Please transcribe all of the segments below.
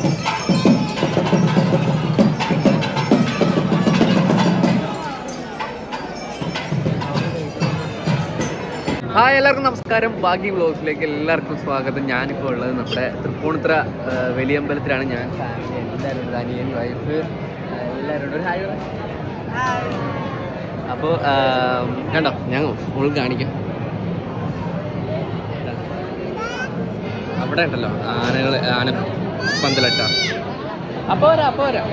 Hi എല്ലാവർക്കും നമസ്കാരം baggy വ്ളോഗ്സിലേക്ക് എല്ലാവർക്കും സ്വാഗതം ഞാനിപ്പോൾ ഉള്ളത് നമ്മുടെ തൃപ്പൂണിത്തുറ ആ, വലിയമ്പലത്തിലാണ് ഞാൻ ഫാമിലി എല്ലാവരും ഉണ്ട് അനിയൻ വൈഫ് എല്ലാവരും ഉണ്ട് ഒരു ഹായ് അപ്പോൾ കണ്ടോ ഞാൻ ഫുൾ കാണിക്കാം അവിടെ ഉണ്ടല്ലോ ആനകൾ ആന പന്തലട്ട അപ്പോൾ വരാം അപ്പോൾ വരാം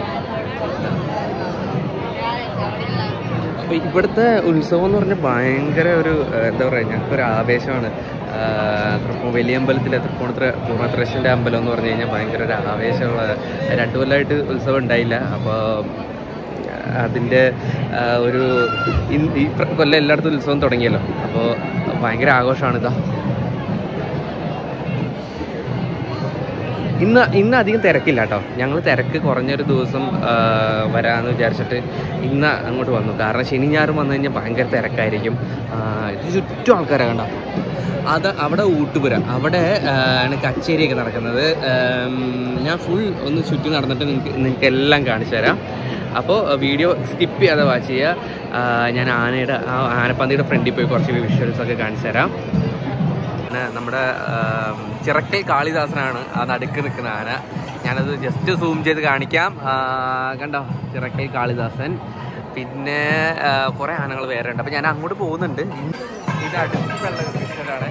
അപ്പോൾ ഇവിടുത്തെ ഉത്സവം എന്ന് പറഞ്ഞാൽ ഭയങ്കര ഒരു ആ, എന്താ പറയുക ഞങ്ങൾക്ക് ഒരു ആവേശമാണ് ആ, തൃപ്പൂ വലിയമ്പലത്തിലെ തൃപ്പൂണിത്തുറ പൂർണ്ണത്രേശൻ്റെ അമ്പലം എന്ന് പറഞ്ഞു കഴിഞ്ഞാൽ ഭയങ്കര ഒരു ആവേശമുള്ള രണ്ടു കൊല്ലമായിട്ട് ഉത്സവം ഉണ്ടായില്ല അപ്പോൾ അതിൻ്റെ ആ, ഒരു ഇൻ- ഈ പ്ര- കൊല്ലം എല്ലായിടത്തും ഉത്സവം തുടങ്ങിയല്ലോ അപ്പോൾ ഭയങ്കര ആഘോഷമാണ് ഇതാ ഇന്ന് ഇന്ന് അധികം തിരക്കില്ല കേട്ടോ ഞങ്ങൾ തിരക്ക് കുറഞ്ഞൊരു ദിവസം ആ, വരാമെന്ന് വിചാരിച്ചിട്ട് ഇന്ന് അങ്ങോട്ട് വന്നു കാരണം ശനി ഞായറും വന്നു കഴിഞ്ഞാൽ ഭയങ്കര തിരക്കായിരിക്കും ആ, ഇത് ചുറ്റും ആൾക്കാരെ കണ്ടോ അത് അവിടെ ഊട്ടുപുര അവിടെ ആ, ആണ് കച്ചേരിയൊക്കെ നടക്കുന്നത് ആം, ഞാൻ ഫുൾ ഒന്ന് ചുറ്റി നടന്നിട്ട് നിങ്ങൾക്ക് നിങ്ങൾക്ക് എല്ലാം കാണിച്ചു തരാം അപ്പോൾ വീഡിയോ സ്കിപ്പ് ചെയ്യാതെ വാച്ച് ചെയ്യുക ആ, ഞാൻ ആനയുടെ ആ ആനപ്പന്തിയുടെ ഫ്രണ്ടിൽ പോയി കുറച്ച് വിഷ്വൽസ് ഒക്കെ കാണിച്ചു തരാം പിന്നെ നമ്മുടെ ആം, ചിറക്കൽ കാളിദാസനാണ് ആ നടുക്ക് നിൽക്കുന്ന ആന ഞാനത് ജസ്റ്റ് സൂം ചെയ്ത് കാണിക്കാം ആ, കണ്ടോ ചിറക്കൽ കാളിദാസൻ പിന്നെ കുറേ ആനകൾ വേറെ ഉണ്ട് അപ്പം ഞാൻ അങ്ങോട്ട് പോകുന്നുണ്ട് ഇത് അടുത്തുള്ള വിഷ്വലാണ്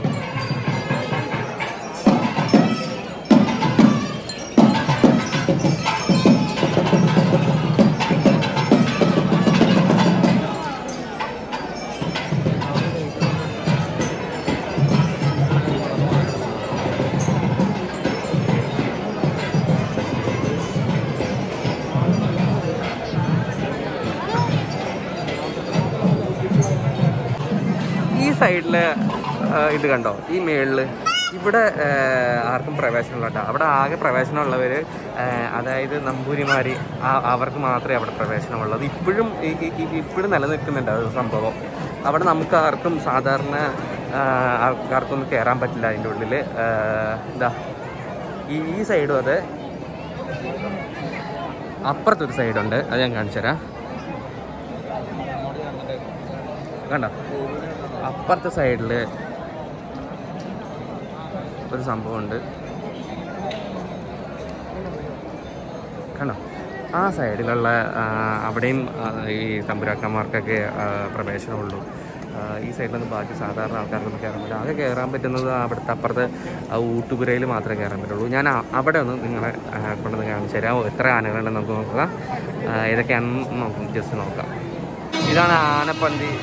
ഈ സൈഡിൽ ഇത് കണ്ടോ ഈ മേളിൽ ഇവിടെ ആ, ആർക്കും പ്രവേശനമുള്ള കേട്ടോ അവിടെ ആകെ പ്രവേശനമുള്ളവർ അതായത് നമ്പൂരിമാർ അവർക്ക് മാത്രമേ അവിടെ പ്രവേശനമുള്ളത് ഇപ്പോഴും ഈ- ഈ- ഈ- ഇപ്പോഴും നിലനിൽക്കുന്നുണ്ട് ആ ഒരു സംഭവം അവിടെ നമുക്ക് ആർക്കും സാധാരണ ആ, ആൾക്കാർക്കൊന്നും കയറാൻ പറ്റില്ല അതിൻ്റെ ഉള്ളിൽ എന്താ ഈ ഈ സൈഡും അതെ അപ്പുറത്തൊരു സൈഡുണ്ട് അത് ഞാൻ കാണിച്ചു തരാം കണ്ടോ അപ്പുറത്തെ സൈഡിൽ ഒരു സംഭവമുണ്ട് കണ്ടോ ആ സൈഡിലുള്ള ആ, അവിടെയും ആ, ഈ തമ്പുരാക്കന്മാർക്കൊക്കെ ആ, പ്രവേശനമുള്ളൂ ആ, ഈ സൈഡിലൊന്നും ബാക്കി സാധാരണ ആൾക്കാർക്കൊന്നും കയറാൻ പറ്റില്ല ആകെ കയറാൻ പറ്റുന്നത് അവിടുത്തെ അപ്പുറത്തെ ആ ഊട്ടുപുരയിൽ മാത്രമേ കയറാൻ പറ്റുള്ളൂ ഞാൻ ആ- അവിടെ ഒന്ന് നിങ്ങളെ ആ, കൊണ്ടുവന്ന് കാണിച്ചു തരാം ഓ, എത്ര ആനകളുണ്ടെന്ന് നമുക്ക് നോക്കാം ആ, ഏതൊക്കെയാണെന്ന് നമുക്ക് ജസ്റ്റ് നോക്കാം ഇതാണ് ആനപ്പന്തി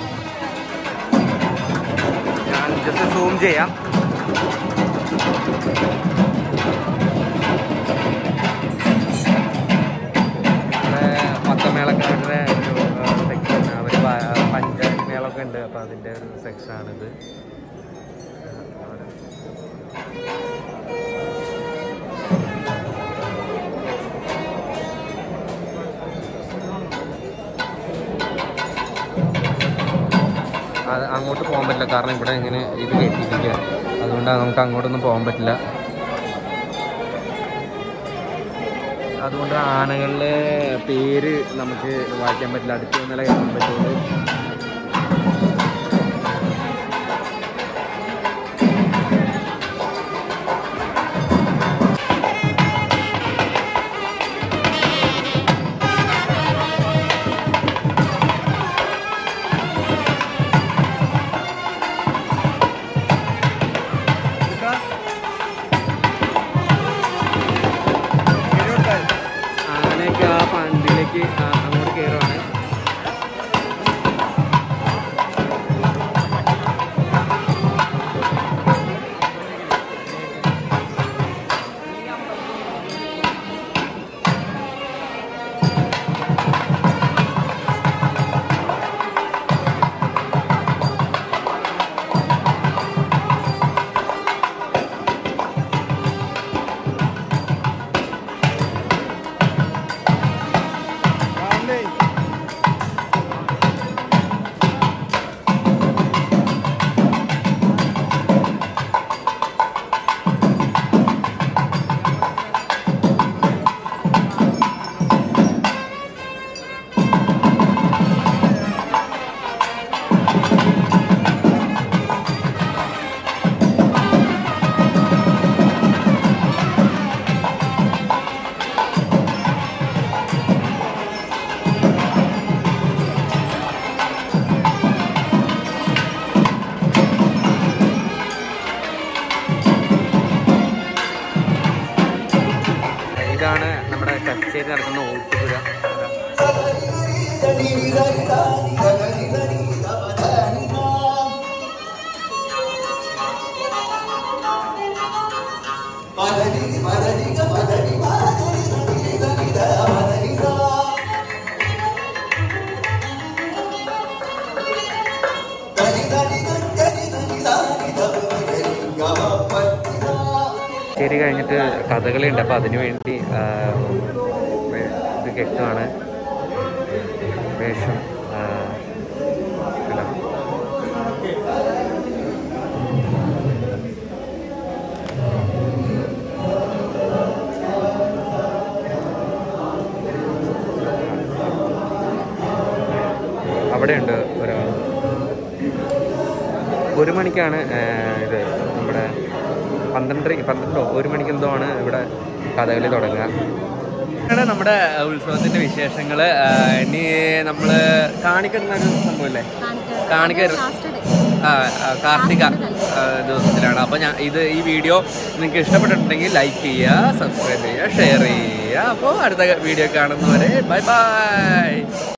ഞാൻ ജസ്റ്റ് സൂം ചെയ്യാം ഇവിടെ മത്തമേളക്കാരുടെ ഒരു സെക്ഷൻ അവർ പഞ്ചായത്ത് മേളമൊക്കെ ഉണ്ട് അപ്പോൾ അതിൻ്റെ ഒരു സെക്ഷനാണിത് അത് അങ്ങോട്ട് പോകാൻ പറ്റില്ല കാരണം ഇവിടെ ഇങ്ങനെ ഇത് കയറ്റിയിരിക്കുക അതുകൊണ്ടാണ് നമുക്ക് അങ്ങോട്ടൊന്നും പോകാൻ പറ്റില്ല അതുകൊണ്ട് ആനകളുടെ പേര് നമുക്ക് വായിക്കാൻ പറ്റില്ല അടുത്ത് ഇന്നലെ കേൾക്കാൻ പറ്റുള്ളൂ ആനയൊക്കെ ആ പണ്ടിലേക്ക് ആ- അങ്ങോട്ട് കയറുവാണ് കച്ചേരി നടക്കുന്ന ഊട്ടുപുര കച്ചേരി കഴിഞ്ഞിട്ട് കഥകളി ഉണ്ട് അപ്പോൾ അതിനു വേണ്ടി ആ, വേ- ഇത് കെട്ടുകയാണ് വേഷം ആ, ഇല്ല. അവിടെയുണ്ട് ഒരാൾ ഒരു മണിക്കാണ് ആ, ഇത് നമ്മുടെ പന്ത്രണ്ടര പന്ത്രണ്ടോ ഒരു മണിക്ക് എന്തോ ആണ് ഇവിടെ കഥകളി തുടങ്ങുക ഇതാണ് നമ്മുടെ ഉത്സവത്തിന്റെ വിശേഷങ്ങൾ ഇനി നമ്മൾ കാണിക്കുന്ന ഒരു സംഭവമില്ലേ കാണിക്ക ആ, ആ, കാർത്തിക ആ, ദിവസത്തിലാണ് അപ്പോൾ ഞാൻ ഇത് ഈ വീഡിയോ നിങ്ങൾക്ക് ഇഷ്ടപ്പെട്ടിട്ടുണ്ടെങ്കിൽ ലൈക്ക് ചെയ്യുക സബ്സ്ക്രൈബ് ചെയ്യുക ഷെയർ ചെയ്യുക അപ്പോൾ അടുത്ത വീഡിയോ കാണുന്നവരെ ബൈ ബൈ